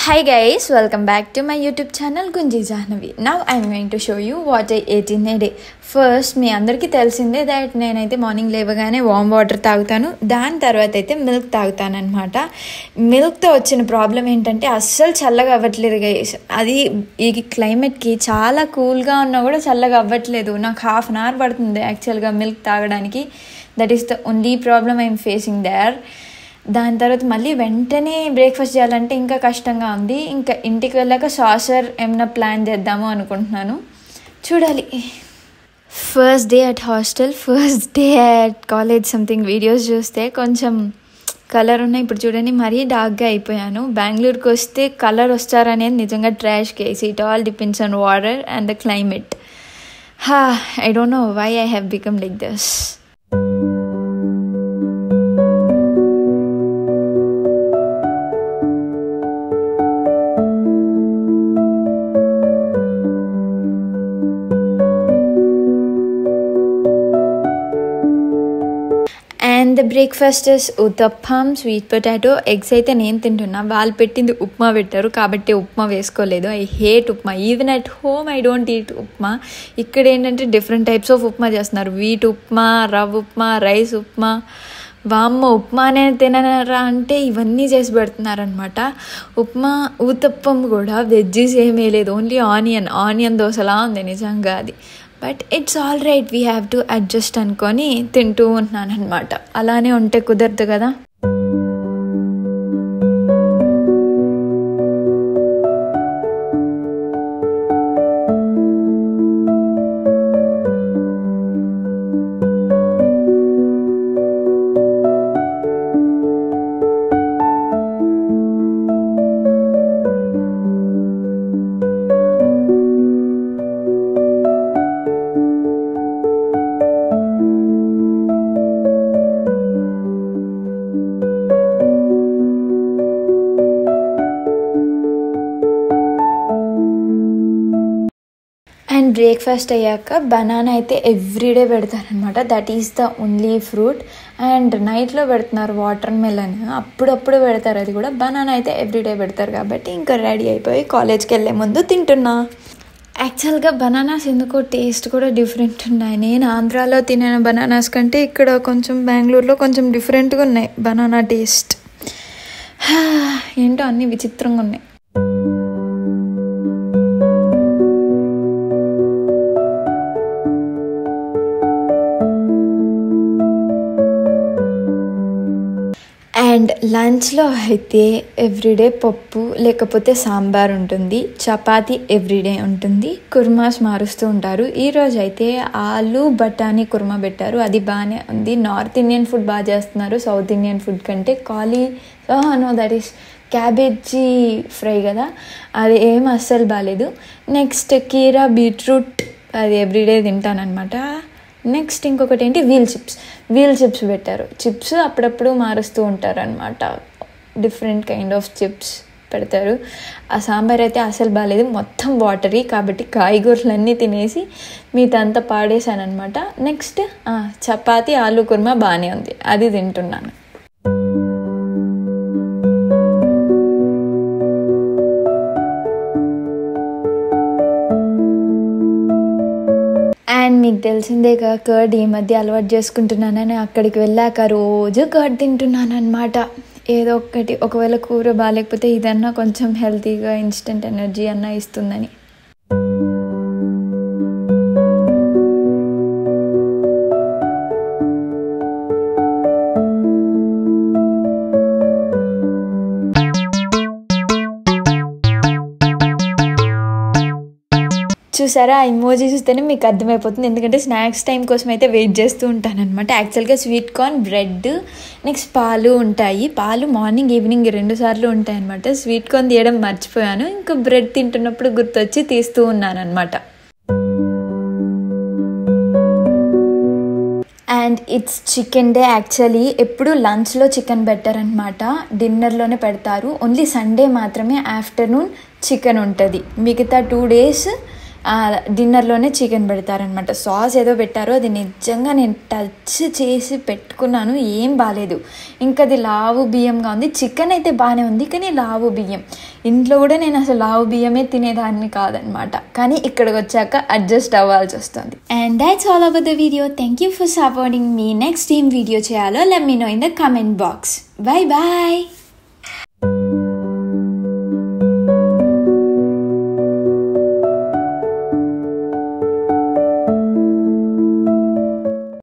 Hi guys, welcome back to my YouTube channel Gunji Jahnavi. Now I'm going to show you what I ate in a day. First మీ అందరికీ తెలిసిందే that నేనైతే morning లేవగానే warm water తాగుతాను దాని తర్వాత అయితే మిల్క్ తాగుతాను అనమాట మిల్క్తో వచ్చిన ప్రాబ్లం ఏంటంటే అస్సలు చల్లగా అవ్వట్లేదు గైస్ అది ఈ క్లైమేట్కి చాలా కూల్గా ఉన్నా కూడా చల్లగా అవ్వట్లేదు నాకు హాఫ్ అన్ అవర్ పడుతుంది యాక్చువల్గా మిల్క్ తాగడానికి that is the only problem I'm facing there దాని తర్వాత మళ్ళీ వెంటనే బ్రేక్ఫాస్ట్ చేయాలంటే ఇంకా కష్టంగా ఉంది ఇంకా ఇంటికి వెళ్ళాక సాసర్ ఏమైనా ప్లాన్ చేద్దాము అనుకుంటున్నాను చూడాలి first day at hostel first day at college something videos చూస్తే కొంచెం కలర్ ఉన్నాయి ఇప్పుడు చూడండి మరీ డార్క్గా అయిపోయాను బెంగళూరుకి వస్తే కలర్ వస్తారనేది నిజంగా trash case it all depends on water and the climate హా I don't know why I have become like this and the breakfast is uttapam sweet potato eggs అయితే నేను తింటున్నా వాళ్ళు పెట్టింది ఉప్మా పెట్టారు కాబట్టి ఉప్మా వేసుకోలేదు I hate upma even at home I don't eat upma ఇక్కడ ఏంటంటే డిఫరెంట్ టైప్స్ ఆఫ్ ఉప్మా చేస్తున్నారు వీట్ ఉప్మా రవ్ ఉప్మా రైస్ ఉప్మా వామ్మ ఉప్మానే తినరా అంటే ఇవన్నీ చేసి పెడుతున్నారనమాట ఉప్మా ఊతప్పం కూడా వెజ్జీస్ ఏమీ లేదు ఓన్లీ ఆనియన్ ఆనియన్ దోశలా ఉంది నిజంగా అది but it's all right we have to adjust అనుకొని తింటూ ఉన్నాను అనమాట అలానే ఉంటే కుదరదు కదా అండ్ బ్రేక్ఫాస్ట్ అయ్యాక బనానా అయితే ఎవ్రీడే పెడతారనమాట that is the only fruit and నైట్లో పెడుతున్నారు వాటర్ మెలన్ అప్పుడప్పుడు పెడతారు అది కూడా బనానా అయితే ఎవ్రీడే పెడతారు కాబట్టి ఇంకా రెడీ అయిపోయి కాలేజ్కి వెళ్ళే ముందు తింటున్నా యాక్చువల్గా బనానాస్ ఎందుకో టేస్ట్ కూడా డిఫరెంట్ ఉన్నాయి నేను ఆంధ్రాలో తినే బనానాస్ కంటే ఇక్కడ కొంచెం బెంగళూరులో కొంచెం డిఫరెంట్గా ఉన్నాయి బనానా టేస్ట్ ఏంటో అన్నీ విచిత్రంగా ఉన్నాయి అండ్ లంచ్లో అయితే ఎవ్రీడే పప్పు లేకపోతే సాంబార్ ఉంటుంది చపాతి ఎవ్రీడే ఉంటుంది కుర్మాస్ మారుస్తూ ఉంటారు ఈరోజు అయితే ఆలు బఠానీ కుర్మా పెట్టారు అది బాగానే ఉంది నార్త్ ఇండియన్ ఫుడ్ బాగా చేస్తున్నారు సౌత్ ఇండియన్ ఫుడ్ కంటే కాలీ no that is cabbage fry కదా అది ఏం అస్సలు బాగాలేదు నెక్స్ట్ కీరా బీట్రూట్ అది ఎవ్రీడే తింటానమాట నెక్స్ట్ ఇంకొకటి ఏంటి వీల్ చిప్స్ వీల్ చిప్స్ పెట్టారు చిప్స్ అప్పుడప్పుడు మారుస్తూ ఉంటారు అనమాట డిఫరెంట్ కైండ్ ఆఫ్ చిప్స్ పెడతారు ఆ సాంబార్ అయితే అసలు బాగాలేదు మొత్తం వాటరీ కాబట్టి కాయగూరలన్నీ తినేసి మీతంతా పాడేశాను అనమాట నెక్స్ట్ చపాతి ఆలు కుర్మా బాగానే ఉంది అది తింటున్నాను అండ్ మీకు తెలిసిందేగా కర్డ్ ఈ మధ్య అలవాటు చేసుకుంటున్నానని అక్కడికి వెళ్ళాక రోజు కర్డ్ తింటున్నాను అనమాట ఏదో ఒకటి ఒకవేళ కూర బాగాలేకపోతే ఇదన్నా కొంచెం హెల్తీగా ఇన్స్టెంట్ ఎనర్జీ అన్నా ఇస్తుందని చూసారా ఆ ఇమోజీ చూస్తేనే మీకు అర్థమైపోతుంది ఎందుకంటే స్నాక్స్ టైం కోసం అయితే వెయిట్ చేస్తూ ఉంటాను అనమాట యాక్చువల్గా స్వీట్ కార్న్ బ్రెడ్ నెక్స్ట్ పాలు ఉంటాయి పాలు మార్నింగ్ ఈవినింగ్ రెండు సార్లు ఉంటాయి అనమాట స్వీట్ కార్న్ తీయడం మర్చిపోయాను ఇంకా బ్రెడ్ తింటున్నప్పుడు గుర్తొచ్చి తీస్తూ ఉన్నాను అనమాట and it's chicken day actually ఎప్పుడు లంచ్లో చికెన్ పెట్టారనమాట డిన్నర్లోనే పెడతారు ఓన్లీ సండే మాత్రమే ఆఫ్టర్నూన్ చికెన్ ఉంటుంది మిగతా టూ డేస్ డిన్నర్లోనే చికెన్ పెడతారనమాట సాస్ ఏదో పెట్టారో అది నిజంగా నేను టచ్ చేసి పెట్టుకున్నాను ఏం బాగాలేదు ఇంకా అది లావు బియ్యంగా ఉంది చికెన్ అయితే బాగానే ఉంది కానీ లావు బియ్యం ఇంట్లో కూడా నేను అసలు లావు బియ్యమే తినేదాన్ని కాదనమాట కానీ ఇక్కడికి వచ్చాక అడ్జస్ట్ అవ్వాల్సి వస్తుంది and that's all about the video thank you for supporting me next ఏం వీడియో చేయాలో let me know in the comment box bye bye